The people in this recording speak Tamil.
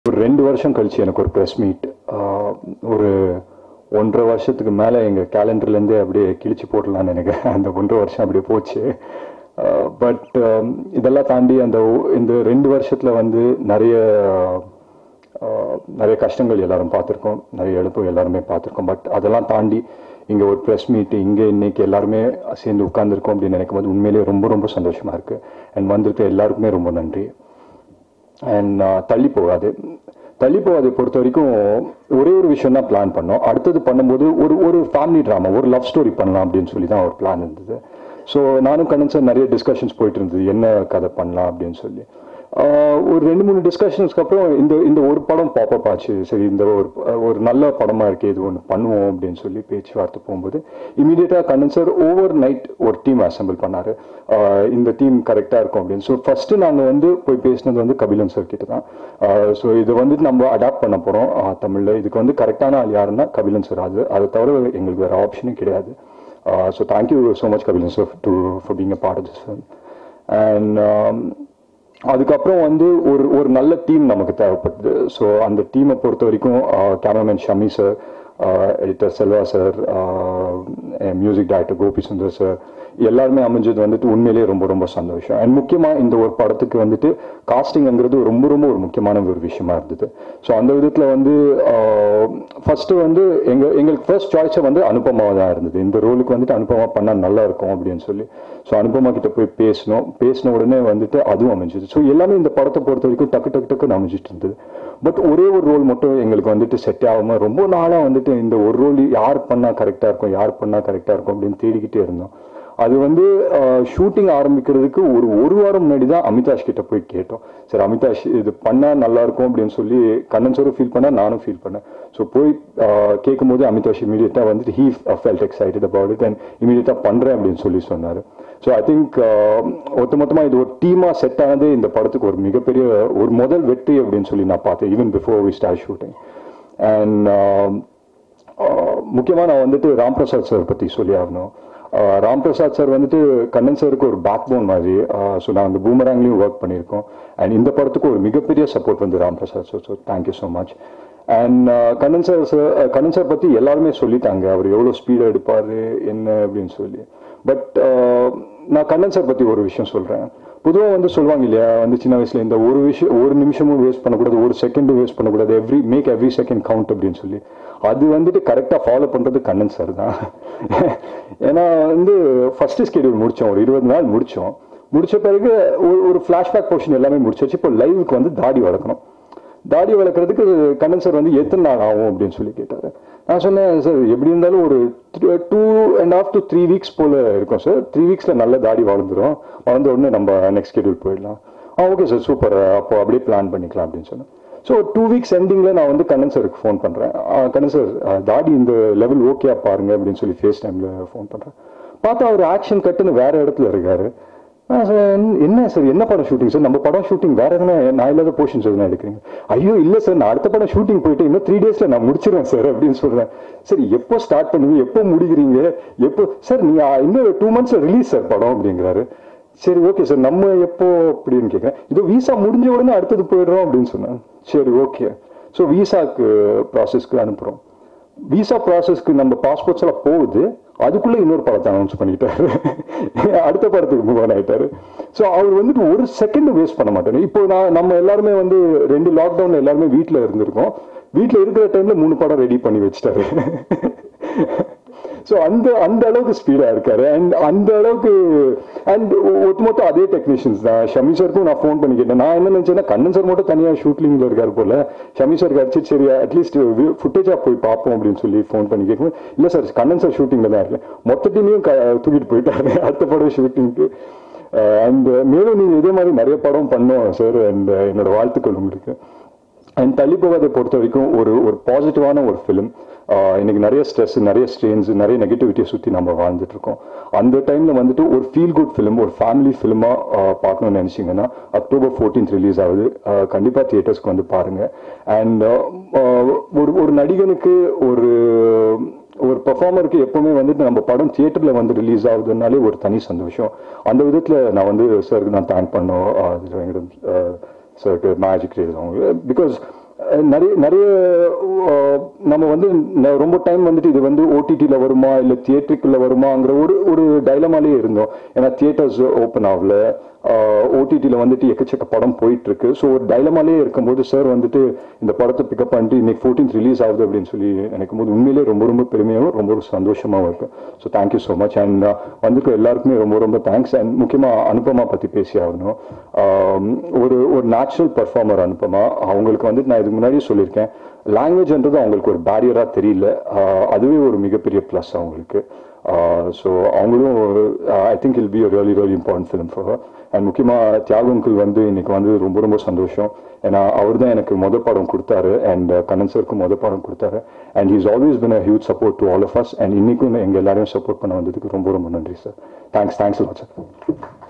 ஒரு ரெண்டு வருஷம் கழிச்சு எனக்கு ஒரு ப்ரெஸ் மீட் ஒரு ஒன்றரை வருஷத்துக்கு மேலே எங்கள் கேலண்டர்லேருந்தே அப்படியே கிழிச்சு போடலான்னு நினைக்கிறேன் அந்த ஒன்றரை வருஷம் அப்படியே போச்சு பட் இதெல்லாம் தாண்டி அந்த ஒ- இந்த ரெண்டு வருஷத்தில் வந்து நிறைய ஆஹ், நிறைய கஷ்டங்கள் எல்லாரும் பார்த்துருக்கோம் நிறைய இழப்பு எல்லாருமே பார்த்துருக்கோம் பட் அதெல்லாம் தாண்டி இங்கே ஒரு ப்ரெஸ் மீட் இங்கே இன்னைக்கு எல்லாருமே சேர்ந்து உட்காந்துருக்கோம் அப்படின்னு நினைக்கும் போது உண்மையிலேயே ரொம்ப ரொம்ப சந்தோஷமா இருக்கு அண்ட் வந்திருக்க எல்லாருக்குமே ரொம்ப நன்றி அண்ட் தள்ளி போகாது தள்ளி போகாதை பொறுத்த வரைக்கும் ஒரே ஒரு விஷயம் தான் பிளான் பண்ணோம் அடுத்தது பண்ணும்போது ஒரு ஒரு ஃபேமிலி ட்ராமா ஒரு லவ் ஸ்டோரி பண்ணலாம் அப்படின்னு சொல்லி தான் ஒரு பிளான் இருந்தது ஸோ நானும் கண்ணன் சார் நிறைய டிஸ்கஷன்ஸ் போயிட்டு இருந்தது என்ன கதை பண்ணலாம் அப்படின்னு சொல்லி ஆஹ் ஒரு ரெண்டு மூணு டிஸ்கஷன்ஸ்க்கு அப்புறம் இந்த இந்த ஒரு படம் பாப்பப் ஆச்சு சரி இந்த ஒரு ஒரு நல்ல படமா இருக்கு இது ஒன்று பண்ணுவோம் அப்படின்னு சொல்லி பேச்சுவார்த்தை போகும்போது இமீடியட்டாக கண்ணன் சார் ஓவர் நைட் ஒரு டீம் அசெம்பிள் பண்ணாரு ஆஹ் இந்த டீம் கரெக்டாக இருக்கும் அப்படின்னு ஸோ ஃபர்ஸ்ட் நாங்கள் வந்து போய் பேசினது வந்து கபிலன் சார் கிட்ட தான் ஸோ இது வந்துட்டு நம்ம அடாப்ட் பண்ண போகிறோம் தமிழில் இதுக்கு வந்து கரெக்டான ஆள் யாருன்னா கபிலன் சார் அது அதை தவிர எங்களுக்கு வேறு ஆப்ஷனும் கிடையாது so thank you so much Kapilan sir to for being a part of this film and அதுக்கப்புறம் வந்து ஒரு ஒரு நல்ல டீம் நமக்கு தேவைப்படுது ஸோ அந்த டீமை பொறுத்த வரைக்கும் cameraman Shami sir editor Selva sir music director Gopi Sundar sir எல்லாருமே அமைஞ்சது வந்துட்டு உண்மையிலேயே ரொம்ப ரொம்ப சந்தோஷம் அண்ட் முக்கியமாக இந்த ஒரு படத்துக்கு வந்துட்டு காஸ்டிங்கிறது ரொம்ப ரொம்ப ஒரு முக்கியமான ஒரு விஷயமா இருந்தது ஸோ அந்த விதத்தில் வந்து ஃபர்ஸ்ட் வந்து எங்க எங்களுக்கு ஃபர்ஸ்ட் சாய்ஸை வந்து அனுபமாவாக தான் இருந்தது இந்த ரோலுக்கு வந்துட்டு அனுபமா பண்ணால் நல்லா இருக்கும் அப்படின்னு சொல்லி ஸோ அனுபமா கிட்ட போய் பேசணும் பேசின உடனே வந்துட்டு அதுவும் அமைஞ்சது ஸோ எல்லாமே இந்த படத்தை பொறுத்த வரைக்கும் டக்கு டக்கு டக்குன்னு அமைஞ்சிட்டு இருந்தது பட் ஒரே ஒரு ரோல் மட்டும் எங்களுக்கு வந்துட்டு செட் ஆகாம ரொம்ப நாளாக வந்துட்டு இந்த ஒரு ரோல் யார் பண்ணால் கரெக்டாக இருக்கும் யார் பண்ணால் கரெக்டாக இருக்கும் அப்படின்னு தேடிக்கிட்டே இருந்தோம் அது வந்து ஷூட்டிங் ஆரம்பிக்கிறதுக்கு ஒரு ஒரு வாரம் முன்னாடி தான் அமிதாஷ் கிட்ட போய் கேட்டோம் சரி அமிதாஷ் இது பண்ணா நல்லா இருக்கும் அப்படின்னு சொல்லி கண்ணன் சாரும் ஃபீல் பண்ணா நானும் ஃபீல் பண்ணேன் ஸோ போய் கேட்கும்போது அமிதாஷ் இமீடியட்டா வந்துட்டு he felt excited about it and இமீடியட்டா பண்றேன் அப்படின்னு சொல்லி சொன்னாரு ஸோ ஐ திங்க் ஒட்டுமொத்தமா இது ஒரு டீமா செட் ஆனது இந்த படத்துக்கு ஒரு மிகப்பெரிய ஒரு முதல் வெற்றி அப்படின்னு சொல்லி நான் பார்த்தேன் even before we start shooting and முக்கியமாக நான் வந்துட்டு ராம் பிரசாத் சார் பற்றி சொல்லி ஆகணும் ஆஹ் ராம் பிரசாத் சார் வந்துட்டு கண்ணன் சாருக்கு ஒரு பேக் போன் மாதிரி ஸோ நான் அந்த பூமராங்லேயும் ஒர்க் பண்ணியிருக்கோம் அண்ட் இந்த படத்துக்கு ஒரு மிகப்பெரிய சப்போர்ட் வந்து Ram Prasad sir so thank you so much and Kannan sir sir Kannan sir பற்றி எல்லாருமே சொல்லிட்டாங்க அவர் எவ்வளோ ஸ்பீடாக எடுப்பார் என்ன அப்படின்னு சொல்லி பட் நான் கண்ணன் சார் பற்றி ஒரு விஷயம் சொல்கிறேன் பொதுவாக வந்து சொல்லுவாங்க இல்லையா வந்து சின்ன வயசுல இந்த ஒரு விஷயம் ஒரு நிமிஷமும் வேஸ்ட் பண்ணக்கூடாது ஒரு செகண்டும் வேஸ்ட் பண்ணக்கூடாது every make every second count அப்படின்னு சொல்லி அது வந்துட்டு கரெக்டாக ஃபாலோ பண்ணுறது கண்ணன் சார் தான் ஏன்னா வந்து ஃபர்ஸ்ட் ஸ்கெடியூல் முடித்தோம் ஒரு இருபது நாள் முடித்தோம் முடிச்ச பிறகு ஒரு ஒரு ஃப்ளாஷ்பேக் போர்ஷன் எல்லாமே முடிச்சாச்சு இப்போ லைவுக்கு வந்து தாடி வளர்க்கணும் தாடி வளர்க்குறதுக்கு கண்ணன் சார் வந்து எத்தனை நாள் ஆகும் அப்படின்னு சொல்லி கேட்டாரு நான் சொன்னேன் சார் எப்படி இருந்தாலும் ஒரு two and half to three weeks போல இருக்கும் சார் த்ரீ வீக்ஸில் நல்ல தாடி வளர்ந்துரும் வளர்ந்த உடனே நம்ம நெக்ஸ்ட் ஷெடியூல் போயிடலாம் ஆ ஓகே சார் சூப்பர் அப்போ அப்படியே பிளான் பண்ணிக்கலாம் அப்படின்னு சொன்னேன் ஸோ டூ வீக்ஸ் எண்டிங்கில் நான் வந்து கண்ணன் சாருக்கு ஃபோன் பண்ணுறேன் கண்ணன் சார் தாடி இந்த லெவல் ஓகே பாருங்க அப்படின்னு சொல்லி ஃபேஸ் டைமில் ஃபோன் பண்ணுறேன் பார்த்தா அவர் ஆக்ஷன் கட்டுன்னு வேற இடத்துல இருக்காரு நான் சொன்னேன், என்ன சார் என்ன படம் ஷூட்டிங் சார் நம்ம படம் ஷூட்டிங் வேற எதனா நான் இல்லாத போர்ஷன்ஸ் எதுனா எடுக்கிறீங்க ஐயோ இல்ல சார் நான் அடுத்த படம் ஷூட்டிங் போயிட்டு இன்னும் த்ரீ டேஸ்ல நான் முடிச்சிருவேன் சார் அப்படின்னு சொல்றேன் சரி எப்போ ஸ்டார்ட் பண்ணுவீங்க எப்போ முடிக்கிறீங்க எப்போ சார் நீங்க இன்னும் டூ மந்த்ஸ்ல ரிலீஸ் சார் படம் அப்படிங்கிறாரு சரி ஓகே சார் நம்ம எப்போ அப்படின்னு கேட்குறேன் இது விசா முடிஞ்ச உடனே அடுத்தது போயிடுறோம் அப்படின்னு சொன்னேன் சரி ஓகே ஸோ விசாக்கு ப்ராசஸ்க்கு அனுப்புறோம் விசா ப்ராசஸ்க்கு நம்ம பாஸ்போர்ட்ஸ் எல்லாம் போகுது அதுக்குள்ள இன்னொரு படத்தை அனௌன்ஸ் பண்ணிட்டாரு அடுத்த படத்துக்கு மூவ் ஆன் ஆயிட்டாரு ஸோ அவர் வந்துட்டு ஒரு செகண்ட் வேஸ்ட் பண்ண மாட்டாரு இப்போ நான் நம்ம எல்லாருமே வந்து ரெண்டு லாக்டவுன்ல எல்லாருமே வீட்டில் இருந்திருக்கோம் வீட்டில் இருக்கிற டைம்ல மூணு படம் ரெடி பண்ணி வச்சிட்டாரு ஸோ அந்த அந்த அளவுக்கு ஸ்பீடா இருக்காரு அண்ட் அந்த அளவுக்கு அண்ட் ஒட்டுமொத்த அதே டெக்னீஷியன்ஸ் தான் ஷமி சாருக்கும் நான் ஃபோன் பண்ணி கேட்டேன் நான் என்ன நினைச்சேன்னா கண்ணன் சார் மட்டும் தனியாக ஷூட்டிங்ல இருக்காரு போல ஷமி சாருக்கு அடிச்சு சரி அட்லீஸ்ட் ஃபுட்டேஜா போய் பார்ப்போம் அப்படின்னு சொல்லி ஃபோன் பண்ணி கேட்கும் இல்லை சார் கண்ணன் சார் ஷூட்டிங்ல தான் இருக்கேன் மொத்த டீமையும் க- தூக்கிட்டு போயிட்டாரு அடுத்த படம் ஷூட்டிங்க்கு அண்ட் மேலும் நீங்க இதே மாதிரி நிறைய படம் பண்ணோம் சார் அண்ட் என்னோட வாழ்த்துக்கள் உங்களுக்கு அண்ட் தள்ளி போகாதை பொறுத்த வரைக்கும் ஒரு ஒரு பாசிட்டிவான ஒரு ஃபிலிம் இன்னைக்கு நிறைய ஸ்ட்ரெஸ் நிறைய ஸ்ட்ரெயின்ஸ் நிறைய நெகட்டிவிட்டியை சுற்றி நம்ம வாழ்ந்துட்டு இருக்கோம் அந்த டைம்ல வந்துட்டு ஒரு ஃபீல் குட் ஃபிலிம் ஒரு ஃபேமிலி ஃபிலிமாக பார்க்கணும்னு நினைச்சீங்கன்னா அக்டோபர் ஃபோர்டீன்த் ரிலீஸ் ஆகுது அஹ், கண்டிப்பா தியேட்டர்ஸ்க்கு வந்து பாருங்க அண்ட் ஒரு ஒரு நடிகனுக்கு ஒரு ஒரு பெர்ஃபார்மருக்கு எப்பவுமே வந்துட்டு நம்ம படம் தியேட்டர்ல வந்து ரிலீஸ் ஆகுதுனாலே ஒரு தனி சந்தோஷம் அந்த விதத்துல நான் வந்து சாருக்கு நான் தேங்க் பண்ணோம் வெங்கடம் சாருக்கு மேஜிக் அவங்க பிகாஸ் நிறைய நிறைய அஹ், நம்ம வந்து ந- ரொம்ப டைம் வந்துட்டு இது வந்து ஓடிடியில் வருமா இல்லை தியேட்டருக்குள்ள வருமாங்கிற ஒரு ஒரு டைலமாலே இருந்தோம் ஏன்னா தியேட்டர்ஸ் ஓப்பன் ஆகல ஓடிடியில் வந்துட்டு எக்கச்சக்க படம் போயிட்டு இருக்கு ஸோ ஒரு டைலமாலே இருக்கும்போது சார் வந்துட்டு இந்த படத்தை பிக்கப் பண்ணிட்டு இன்னைக்கு ஃபோர்டீன்த் ரிலீஸ் ஆகுது அப்படின்னு சொல்லி நினைக்கும் போது உண்மையிலே ரொம்ப ரொம்ப பெருமையாகவும் ரொம்ப ஒரு சந்தோஷமாகவும் இருக்கு so thank you so much and வந்துட்டு எல்லாருக்குமே ரொம்ப ரொம்ப தேங்க்ஸ் அண்ட் முக்கியமாக அனுபமா பற்றி பேசி ஆகணும் ஆம், ஒரு ஒரு நேச்சுரல் பர்ஃபார்மர் அனுப்பமா அவங்களுக்கு வந்துட்டு நான் இதுக்கு முன்னாடியே சொல்லியிருக்கேன் லாங்குவேஜ்ன்றது அவங்களுக்கு ஒரு பேரியராக தெரியல ஆஹ், அதுவே ஒரு மிகப்பெரிய ப்ளஸ் அவங்களுக்கு ஸோ அவங்களும் I think it'll be really really important film for and முக்கியமாக தியாகங்கள் வந்து இன்னைக்கு வந்து ரொம்ப ரொம்ப சந்தோஷம் ஏன்னா அவர் தான் எனக்கு முத படம் கொடுத்தாரு அண்ட் கண்ணன் சருக்கு முத படம் கொடுத்தாரு and he's always been a huge support to all of us and இன்னைக்கும் எங்கள் எல்லாரையும் சப்போர்ட் பண்ண வந்ததுக்கு ரொம்ப ரொம்ப நன்றி sir thanks thanks lot sir